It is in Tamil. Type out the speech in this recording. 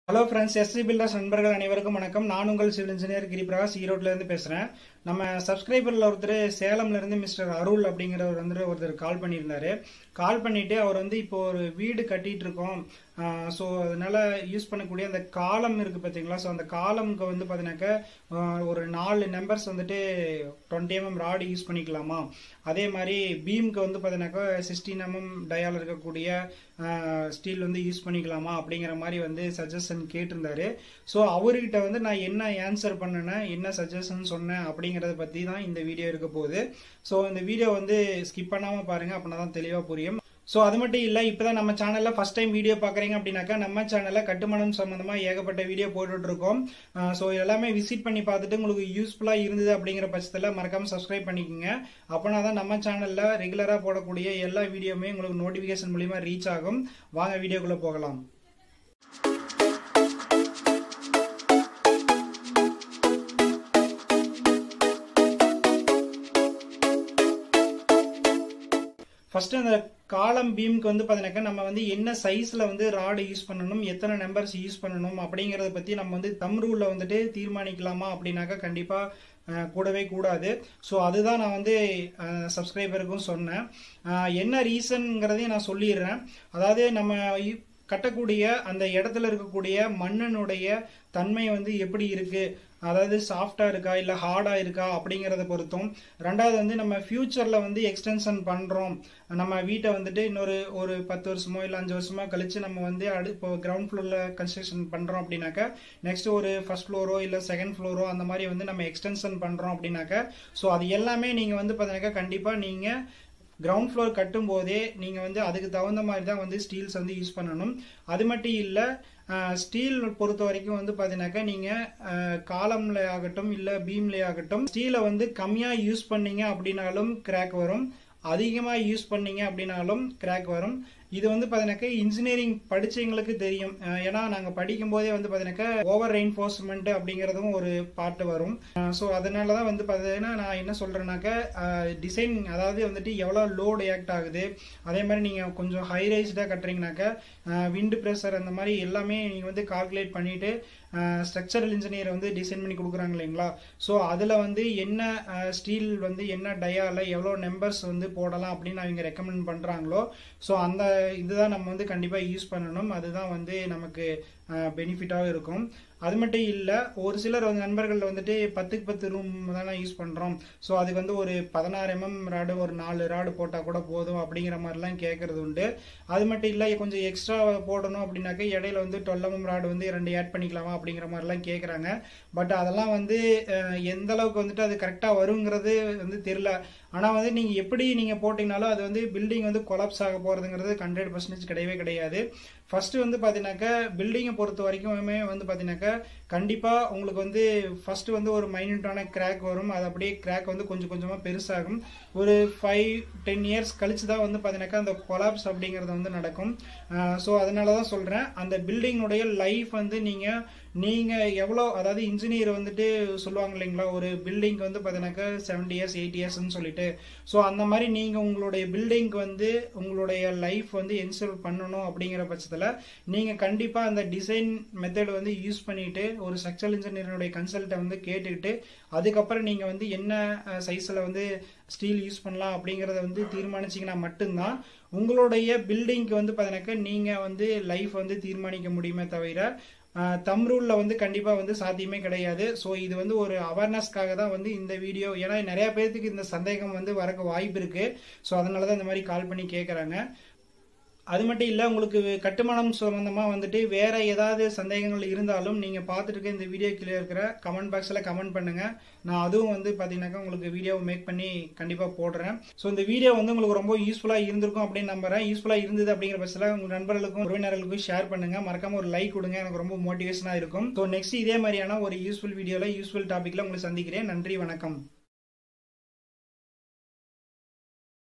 ஹலோ ஃப்ரெண்ட்ஸ் எஸ்சி பில்டர்ஸ் நண்பர்கள் அனைவருக்கும் வணக்கம் நான் உங்கள் சிவில் இன்ஜினியர் கிரிபிரகாஷ் ஈரோட்ல இருந்து பேசுறேன் நம்ம சப்ஸ்கிரைபர்ல ஒருத்தர் சேலம்ல இருந்து மிஸ்டர் அருள் அப்படிங்கிறவர் வந்து ஒருத்தர் கால் பண்ணியிருந்தாரு கால் பண்ணிட்டு அவர் வந்து இப்போ ஒரு வீடு கட்டிட்டு இருக்கோம் ஸோ அதனால யூஸ் பண்ணக்கூடிய அந்த காலம் இருக்கு பார்த்தீங்களா ஸோ அந்த காலம்க்கு வந்து பார்த்தீங்கன்னாக்க ஆஹ், ஒரு நாலு நம்பர்ஸ் வந்துட்டு டுவெண்ட்டி எம்எம் ராடு யூஸ் பண்ணிக்கலாமா அதே மாதிரி பீம்க்கு வந்து பார்த்தீங்கன்னாக்கா சிக்ஸ்டீன் எம்எம் டயால் இருக்கக்கூடிய ஸ்டீல் வந்து யூஸ் பண்ணிக்கலாமா அப்படிங்கிற மாதிரி வந்து சஜஷன் கேட்டிருந்தாரு ஸோ அவர்கிட்ட வந்து நான் என்ன ஆன்சர் பண்ணேன் என்ன சஜஷன் சொன்னேன் அப்படிங்கிறத பற்றி தான் இந்த வீடியோ இருக்க போகுது ஸோ இந்த வீடியோ வந்து ஸ்கிப் பண்ணாமல் பாருங்க அப்படின்னா தான் தெளிவாக புரியும் ஸோ அது மட்டும் இல்லை இப்போதான் நம்ம சேனலில் ஃபர்ஸ்ட் டைம் வீடியோ பார்க்குறீங்க அப்படின்னாக்கா நம்ம சேனலில் கட்டுமானம் சம்மந்தமாக ஏகப்பட்ட வீடியோ போட்டுட்டு இருக்கோம் ஸோ எல்லாமே விசிட் பண்ணி பார்த்துட்டு உங்களுக்கு யூஸ்ஃபுல்லாக இருந்தது அப்படிங்கிற பட்சத்தில் மறக்காம சப்ஸ்கிரைப் பண்ணிக்கோங்க அப்போனா தான் நம்ம சேனலில் ரெகுலராக போடக்கூடிய எல்லா வீடியோவுமே உங்களுக்கு நோட்டிஃபிகேஷன் மூலிமா ரீச் ஆகும் வாங்க வீடியோக்குள்ளே போகலாம் ஃபர்ஸ்ட் அந்த காலம் பீம்க்கு வந்து பார்த்தீங்கன்னாக்கா நம்ம வந்து என்ன சைஸ்ல வந்து ராடு யூஸ் பண்ணணும் எத்தனை நம்பர்ஸ் யூஸ் பண்ணணும் அப்படிங்கறத பத்தி நம்ம வந்து தம் ரூல்ல வந்துட்டு தீர்மானிக்கலாமா அப்படின்னாக்கா கண்டிப்பா அஹ், கூடவே கூடாது ஸோ அதுதான் நான் வந்து சப்ஸ்கிரைபருக்கும் சொன்னேன் அஹ், என்ன ரீசன்ங்கிறதையும் நான் சொல்லிடுறேன் அதாவது நம்ம இ- கட்டக்கூடிய அந்த இடத்துல இருக்கக்கூடிய மண்ணினுடைய தன்மை வந்து எப்படி இருக்கு அதாவது சாஃப்டா இருக்கா இல்ல ஹார்டா இருக்கா அப்படிங்கறத பொறுத்தும் ரெண்டாவது வந்து நம்ம ஃபியூச்சர்ல வந்து எக்ஸ்டென்ஷன் பண்றோம் நம்ம வீட்டை வந்துட்டு இன்னொரு ஒரு பத்து வருஷமோ இல்ல அஞ்சு வருஷமோ கழிச்சு நம்ம வந்து அடு இப்போ கிரவுண்ட் ஃப்ளோர்ல கன்ஸ்ட்ரக்ஷன் பண்றோம் அப்படின்னாக்கா நெக்ஸ்ட் ஒரு ஃபர்ஸ்ட் ஃப்ளோரோ இல்ல செகண்ட் ஃப்ளோரோ அந்த மாதிரி வந்து நம்ம எக்ஸ்டென்ஷன் பண்றோம் அப்படின்னாக்கா ஸோ அது எல்லாமே நீங்க வந்து பாத்தீங்கன்னாக்கா கண்டிப்பா நீங்க கிரவுண்ட் ஃப்ளோர் கட்டும் போதே நீங்க வந்து அதுக்கு தகுந்த மாதிரி தான் வந்து ஸ்டீல்ஸ் வந்து யூஸ் பண்ணணும் அது மட்டும் இல்ல ஸ்டீல் பொறுத்த வரைக்கும் வந்து பாத்தீங்கன்னாக்கா நீங்க காலம்ல ஆகட்டும் இல்ல பீம்ல ஆகட்டும் ஸ்டீலை வந்து கம்மியா யூஸ் பண்ணீங்க அப்படின்னாலும் கிராக் வரும் அதிகமா யூஸ் பண்ணீங்க அப்படின்னாலும் கிராக் வரும் இது வந்து பாத்தீங்கன்னாக்கா இன்ஜினியரிங் படிச்சவங்களுக்கு தெரியும் அஹ் ஏன்னா நாங்க படிக்கும் போதே வந்து பாத்தீங்கன்னாக்கா ஓவர் ரெயின்ஃபோர்ஸ்மெண்ட் அப்படிங்கறதும் ஒரு பாட்டு வரும் ஸோ அதனாலதான் வந்து பாத்தீங்கன்னா நான் என்ன சொல்றேன்னாக்கா டிசைன் அதாவது வந்துட்டு எவ்வளவு லோடு ஆக்ட் ஆகுது அதே மாதிரி நீங்க கொஞ்சம் ஹை ரைஸ்டா கட்டுறீங்கனாக்கா விண்ட் ப்ரெஷர் அந்த மாதிரி எல்லாமே நீங்க வந்து கால்குலேட் பண்ணிட்டு ஸ்ட்ரக்சரல் இன்ஜினியர் வந்து டிசைன் பண்ணி கொடுக்குறாங்க இல்லைங்களா ஸோ அதில் வந்து என்ன ஸ்டீல் வந்து என்ன டயால எவ்வளோ நம்பர்ஸ் வந்து போடலாம் அப்படின்னு அவங்க ரெக்கமெண்ட் பண்ணுறாங்களோ ஸோ அந்த இதுதான் நம்ம வந்து கண்டிப்பாக யூஸ் பண்ணணும் அதுதான் வந்து நமக்கு பெனிஃபிட்டாகவும் இருக்கும் அது மட்டும் இல்லை ஒரு சிலர் வந்து நண்பர்கள் வந்துட்டு பத்துக்கு பத்து ரூம் தானே யூஸ் பண்ணுறோம் ஸோ அதுக்கு வந்து ஒரு பதினாறு எம்எம் ராடு ஒரு நாலு ராடு போட்டால் கூட போதும் அப்படிங்கிற மாதிரிலாம் கேட்கறது உண்டு அது மட்டும் இல்லை கொஞ்சம் எக்ஸ்ட்ரா போடணும் அப்படின்னாக்க இடையில வந்து டுவெல் எம்எம் ராடு வந்து ரெண்டு ஆட் பண்ணிக்கலாமா அப்படிங்கிற மாதிரிலாம் கேட்குறாங்க பட் அதெல்லாம் வந்து அஹ், எந்த அளவுக்கு வந்துட்டு அது கரெக்டாக வருங்கிறது வந்து தெரில ஆனால் வந்து நீங்கள் எப்படி நீங்கள் போட்டிங்கனாலும் அது வந்து பில்டிங் வந்து கொலாப்ஸ் ஆக போகிறதுங்கிறது ஹண்ட்ரட் பர்சன்டேஜ் கிடையவே கிடையாது ஃபர்ஸ்ட் வந்து பார்த்தீங்கன்னாக்கா பில்டிங்கை பொறுத்த வரைக்குமே வந்து பார்த்தீங்கன்னாக்கா கண்டிப்பாக உங்களுக்கு வந்து ஃபர்ஸ்ட் வந்து ஒரு மைன்யூட்டான கிராக் வரும் அது அப்படியே கிராக் வந்து கொஞ்சம் கொஞ்சமாக பெருசாகும் ஒரு ஃபைவ் டென் இயர்ஸ் கழிச்சு தான் வந்து பார்த்தீங்கன்னாக்கா அந்த கொலாப்ஸ் அப்படிங்கிறது வந்து நடக்கும் ஸோ அதனால தான் சொல்கிறேன் அந்த பில்டிங்குடைய லைஃப் வந்து நீங்கள் நீங்கள் எவ்வளோ அதாவது இன்ஜினியர் வந்துட்டு சொல்லுவாங்க இல்லைங்களா ஒரு பில்டிங் வந்து பார்த்தீங்கன்னாக்கா செவன்டி இயர்ஸ் எயிட் இயர்ஸ்னு சொல்லிட்டு ஸோ அந்த மாதிரி நீங்கள் உங்களுடைய பில்டிங்க்கு வந்து உங்களுடைய லைஃப் வந்து என்ஷூர் பண்ணணும் அப்படிங்கிற பட்சத்தில் நீங்கள் கண்டிப்பாக அந்த டிசைன் மெத்தட் வந்து யூஸ் பண்ணிட்டு ஒரு ஸ்ட்ரக்சரல் இன்ஜினியருடைய கன்சல்ட்டை வந்து கேட்டுக்கிட்டு அதுக்கப்புறம் நீங்கள் வந்து என்ன சைஸில் வந்து ஸ்டீல் யூஸ் பண்ணலாம் அப்படிங்கிறத வந்து தீர்மானிச்சிங்கன்னா மட்டும்தான் உங்களுடைய பில்டிங்க்கு வந்து பார்த்தீங்கன்னாக்கா நீங்கள் வந்து லைஃப் வந்து தீர்மானிக்க முடியுமே தவிர தம் ரூல்ல வந்து கண்டிப்பா வந்து சாத்தியமே கிடையாது ஸோ இது வந்து ஒரு அவேர்னஸ்க்காக தான் வந்து இந்த வீடியோ ஏன்னா நிறைய பேர்த்துக்கு இந்த சந்தேகம் வந்து வரக்கு வாய்ப்பு இருக்கு ஸோ அதனால தான் இந்த மாதிரி கால் பண்ணி கேட்குறாங்க அது மட்டும் இல்லை உங்களுக்கு கட்டுமானம் சம்பந்தமாக வந்துட்டு வேற ஏதாவது சந்தேகங்கள் இருந்தாலும் நீங்கள் பார்த்துட்டு இருக்க இந்த வீடியோ கீழே இருக்கிற கமெண்ட் பாக்ஸில் கமெண்ட் பண்ணுங்க நான் அதுவும் வந்து பார்த்தீங்கன்னாக்கா உங்களுக்கு வீடியோ மேக் பண்ணி கண்டிப்பாக போடுறேன் ஸோ இந்த வீடியோ வந்து உங்களுக்கு ரொம்ப யூஸ்ஃபுல்லாக இருந்திருக்கும் அப்படின்னு நம்புறேன் யூஸ்ஃபுல்லாக இருந்தது அப்படிங்கிற பட்சத்தில் உங்கள் நண்பர்களுக்கும் உறவினர்களுக்கும் ஷேர் பண்ணுங்க மறக்காம ஒரு லைக் கொடுங்க எனக்கு ரொம்ப மோட்டிவேஷனாக இருக்கும் ஸோ நெக்ஸ்ட் இதே மாதிரியான ஒரு யூஸ்ஃபுல் வீடியோவில் யூஸ்ஃபுல் டாப்பிக்கில் உங்களை சந்திக்கிறேன் நன்றி வணக்கம்